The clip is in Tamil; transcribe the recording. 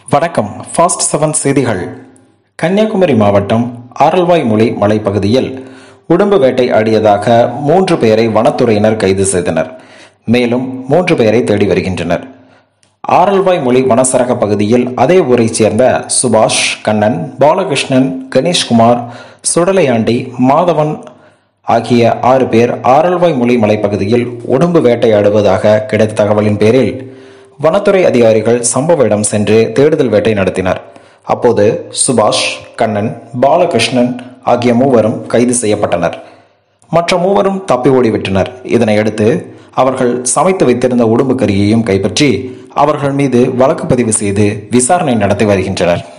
வணக்கம் ஃபாஸ்ட் செவன் செய்திகள் கன்னியாகுமரி மாவட்டம் ஆரல்வாய்மொழி மலைப்பகுதியில் உடம்பு வேட்டை ஆடியதாக மூன்று பேரை வனத்துறையினர் கைது செய்தனர் மேலும் மூன்று பேரை தேடி வருகின்றனர் ஆரல்வாய்மொழி வனசரக பகுதியில் அதே ஊரைச் சேர்ந்த சுபாஷ் கண்ணன் பாலகிருஷ்ணன் கணேஷ்குமார் சுடலையாண்டி மாதவன் ஆகிய ஆறு பேர் ஆரல்வாய்மொழி மலைப்பகுதியில் உடம்பு வேட்டையாடுவதாக கிடைத்த தகவலின் பேரில் வனத்துறை அதிகாரிகள் சம்பவ இடம் சென்று தேடுதல் வேட்டை நடத்தினர் அப்போது சுபாஷ் கண்ணன் பாலகிருஷ்ணன் ஆகிய மூவரும் கைது செய்யப்பட்டனர் மற்ற மூவரும் தப்பி ஓடிவிட்டனர் இதனையடுத்து அவர்கள் சமைத்து வைத்திருந்த உடம்பு கறியையும் கைப்பற்றி அவர்கள் மீது வழக்கு பதிவு செய்து விசாரணை நடத்தி வருகின்றனர்